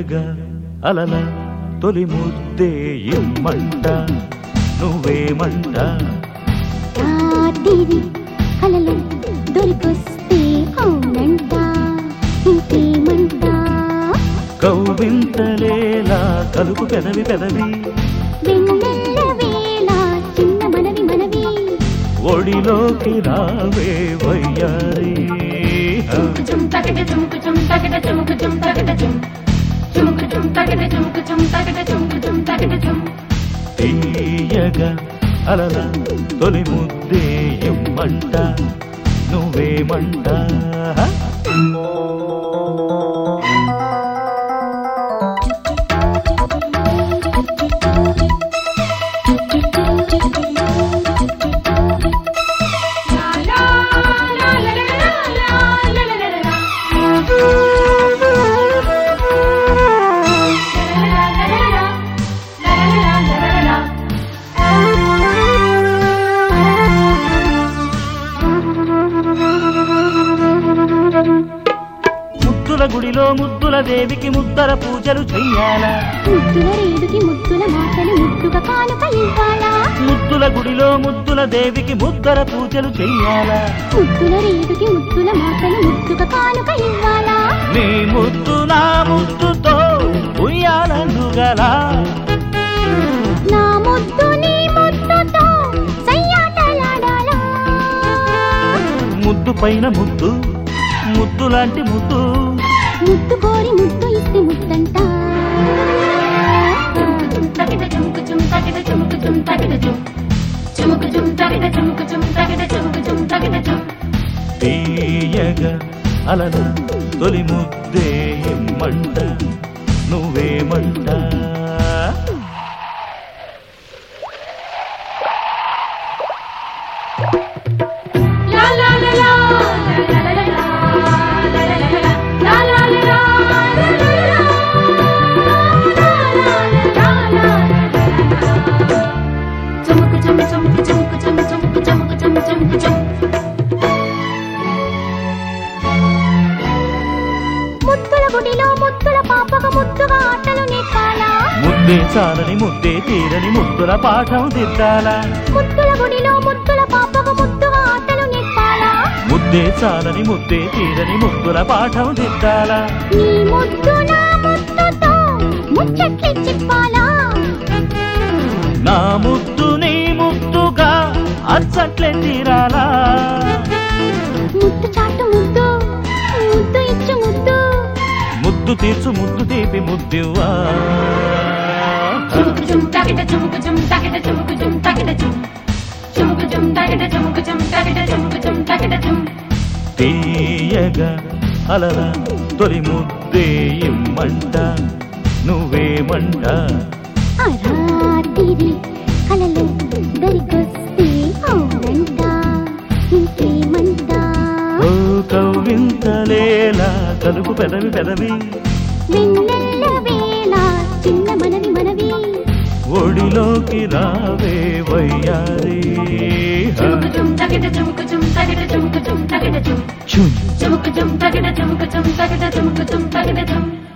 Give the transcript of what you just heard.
తీయగా అలల తొలి ముద్దే ఇమ్మంట నువ్వేమంట రాత్రి కలలు దొరికొస్తే అవునంట ఇంకేమంట కౌవింతలేలా కలుపు పెదవి పెదవి వెన్నెల వేళ చిన్న మనవి మనవి ఒడిలోకి రావే వయ్యారి చుమ్ తగట చుమ్కు చుమ్ తగట చుమ్కు చుమ్ తగట చుమ్ చుమ్కు చుమ్ తగట చుమ్కు చుమ్ తగట చుమ్కు చుమ్ తగట చుమ్ తీయగా అలల తొలి ముద్దే ఇమ్మంట నువ్వేమంట లా లా లా లా లా లా లా లా లా ముద్దుల గుడిలో ముద్దుల దేవికి ముద్దర పూజలు చెయ్యాలా ముద్దుల రేడుకి ముద్దుల మాటలు ముద్దుగా కానుక ఇవ్వాలా ముద్దుల గుడిలో ముద్దుల దేవికి ముద్దర పూజలు చెయ్యాలా ముద్దుల రేడుకి ముద్దుల మాటలు ముద్దుగా కానుక ఇవ్వాలా నీ ముద్దు నా ముద్దుతో ఉయ్యాలందుగలా నా ముద్దు నీ ముద్దుతో సయ్యాటలాడాలా ముద్దు పైన ముద్దు ముద్దు లాంటి ముద్దు ముద్దు కోరి ముద్దు ఇస్తే ముద్దంట తీయగా అలల తొలి ముద్దే ఇమ్మంట నువ్వేమంట ముద్దుల గుడిలో ముద్దుల పాపకు ముద్దుగా ఆటలు నేర్పాలా ముద్దే చాలని ముద్దే తీరని ముద్దుల పాఠం దిద్దాలా ముద్దుల గుడిలో ముద్దుల పాపకు ముద్దుగా ఆటలు నేర్పాలా ముద్దే చాలని ముద్దే తీరని ముద్దుల పాఠం దిద్దాలా నీ ముద్దు నా ముద్దుతో ముచ్చట్లు చెప్పాలా నా ముద్దు నీ ముద్దుగా అచ్చట్లే తీరాలా ముద్దు చాటు ముద్దు ముద్దు ఇచ్చు ముద్దు ముద్దు తీర్చు ముద్దు తీపి ముద్దువా తీయగా అలల తొలి ముద్దే ఇమ్మంట నువ్వేమంట ఆ రాత్రి కలలో దరికొస్తే అవునంట ఇంకేమంట ఓ కవ్వింతలేలా కలుపు పెదవి పెదవి వెన్నెల వేళ చిన్న మనవి మనవి ఒడిలోకి రావే వయ్యారి చుమ్కు చుమ్ తగిట చుమ్కు చుమ్ తగిట చుమ్కు చుమ్ తగిట చుమ్ చుమ్ చుమ్కు చుమ్ తగిట చుమ్కు చుమ్ తగిట చుమ్కు చుమ్ తగిట చుమ్